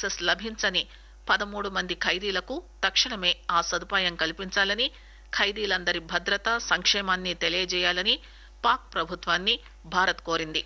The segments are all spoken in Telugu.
యాక్సెస్ లభించని పదమూడు మంది ఖైదీలకు తక్షణమే ఆ సదుపాయం కల్పించాలని ఖైదీలందరి భద్రత సంక్షేమాన్ని తెలియజేయాలని పాక్ ప్రభుత్వాన్ని భారత్ కోరింది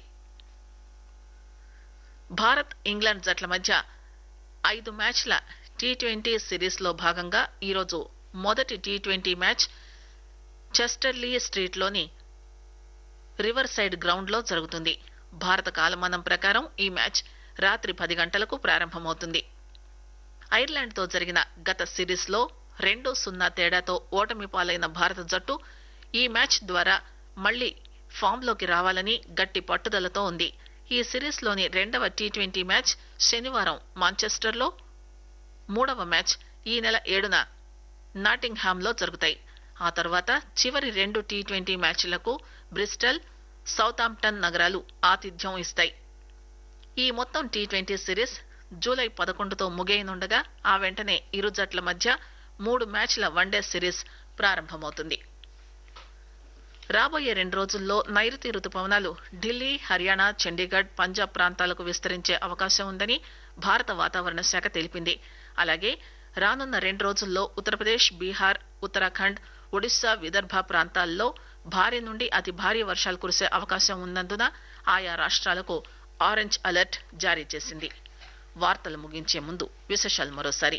భారత్ ఇంగ్లాండ్ జట్ల మధ్య ఐదు మ్యాచ్ల టీ ట్వంటీ సిరీస్ లో భాగంగా ఈరోజు మొదటి టీ ట్వంటీ మ్యాచ్ చెస్టర్లీ స్ట్రీట్లోని రివర్ సైడ్ గ్రౌండ్ లో జరుగుతుంది భారత కాలమానం ప్రకారం ఈ మ్యాచ్ రాత్రి పది గంటలకు ప్రారంభమవుతుంది ఐర్లాండ్ తో జరిగిన గత సిరీస్ లో రెండు సున్నా తేడాతో ఓటమి పాలైన భారత జట్టు ఈ మ్యాచ్ ద్వారా మళ్లీ ఫామ్ లోకి రావాలని గట్టి పట్టుదలతో ఉంది ఈ సిరీస్ లోని రెండవ టీ ట్వంటీ మ్యాచ్ శనివారం మాంచెస్టర్ లో మూడవ మ్యాచ్ ఈ నెల ఏడున నాటింగ్హామ్ లో జరుగుతాయి ఆ తర్వాత చివరి రెండు టీ ట్వంటీ మ్యాచ్లకు బ్రిస్టల్ సౌతాంప్టన్ నగరాలు ఆతిథ్యం ఇస్తాయి ఈ మొత్తం టీ ట్వంటీ సిరీస్ జూలై పదకొండుతో ముగియనుండగా ఆ వెంటనే ఇరు జట్ల మధ్య మూడు మ్యాచ్ల వన్డే సిరీస్ ప్రారంభమవుతుంది రాబోయే రెండు రోజుల్లో నైరుతి రుతుపవనాలు ఢిల్లీ హర్యానా చండీగఢ్ పంజాబ్ ప్రాంతాలకు విస్తరించే అవకాశం ఉందని భారత వాతావరణ శాఖ తెలిపింది అలాగే రానున్న రెండు రోజుల్లో ఉత్తరప్రదేశ్ బీహార్ ఉత్తరాఖండ్ ఒడిశా విదర్భ ప్రాంతాల్లో భారీ నుండి అతి భారీ వర్షాలు కురిసే అవకాశం ఉన్నందున ఆయా రాష్ట్రాలకు ఆరెంజ్ అలర్ట్ జారీ చేసింది వార్తలు ముగించే ముందు విశేషాలు మరోసారి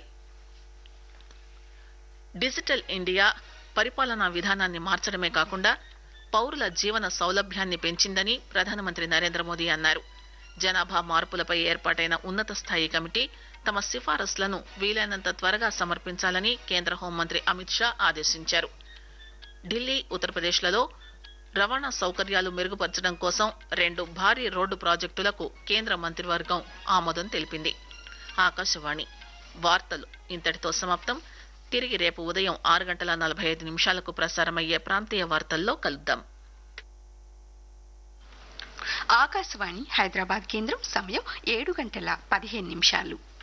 డిజిటల్ ఇండియా పరిపాలనా విధానాన్ని మార్చడమే కాకుండా పౌరుల జీవన సౌలభ్యాన్ని పెంచిందని ప్రధానమంత్రి నరేంద్ర మోదీ అన్నారు జనాభా మార్పులపై ఏర్పాటైన ఉన్నత స్థాయి కమిటీ తమ సిఫారసులను వీలైనంత త్వరగా సమర్పించాలని కేంద్ర హోంమంత్రి అమిత్ షా ఆదేశించారు ఢిల్లీ ఉత్తరప్రదేశ్లలో రవాణా సౌకర్యాలు మెరుగుపరచడం కోసం రెండు భారీ రోడ్డు ప్రాజెక్టులకు కేంద్ర మంత్రివర్గం ఆమోదం తెలిపింది ఆకాశవాణి వార్తలు ఇంతటితో సమాప్తం తిరిగి రేపు ఉదయం ఆరు గంటల నలభై ఐదు నిమిషాలకు ప్రసారమయ్యే ప్రాంతీయ వార్తల్లో కలుద్దాం ఆకాశవాణి హైదరాబాద్ కేంద్రం సమయం ఏడు గంటల పదిహేను నిమిషాలు